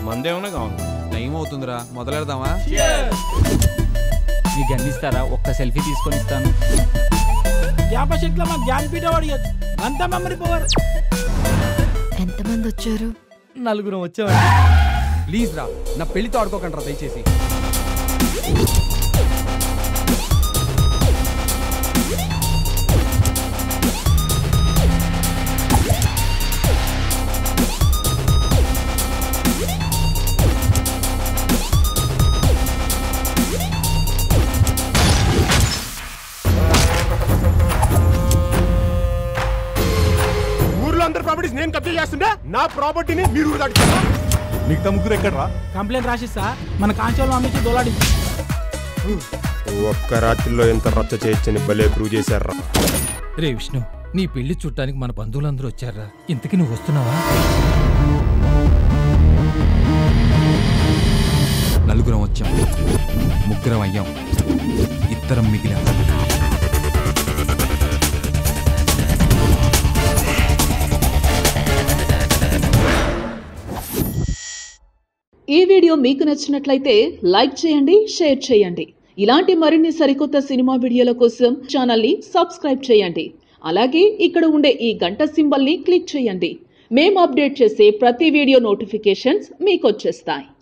మందేమన్నా కావాలి టైం అవుతుందిరా మొదలెడదామా మీకు అందిస్తారా ఒక్క సెల్ఫీ తీసుకొని ఇస్తాను జ్ఞాపశక్తిలో మా జ్ఞానపీఠ వాడియచ్చు అంతా మెమరీ పవర్ ఎంతమంది వచ్చారు నలుగురం వచ్చామండి ప్లీజ్ రా నా పెళ్లితో ఆడుకోకండి రా దయచేసి ఊర్లో అందరి ప్రాపర్టీస్ నేను కబ్జా చేస్తుంటే నా ప్రాపర్టీని మీరు ఊరు దాటుతారా మిగతా ముగ్గురు ఎక్కడరా కంప్లైంట్ రాసిస్తా మన కానిస్టేబుల్ పంపించి దొలాడి ఒక్క రాత్రిలో ఎంత రచ్చ చేయొచ్చని భలే ప్రూవ్ చేశారా రే విష్ణు నీ పెళ్లి చుట్టానికి మన బంధువులందరూ వచ్చారా ఇంతకి నువ్వు వస్తున్నావా నలుగురం వచ్చాం ముగ్గురం అయ్యాం ఇద్దరం మిగిలాం ఈ వీడియో మీకు నచ్చినట్లయితే లైక్ చేయండి షేర్ చేయండి ఇలాంటి మరిన్ని సరికొత్త సినిమా వీడియోల కోసం ఛానల్ని సబ్స్క్రైబ్ చేయండి అలాగే ఇక్కడ ఉండే ఈ గంట సింబల్ని క్లిక్ చేయండి మేము అప్డేట్ చేసే ప్రతి వీడియో నోటిఫికేషన్స్ మీకు వచ్చేస్తాయి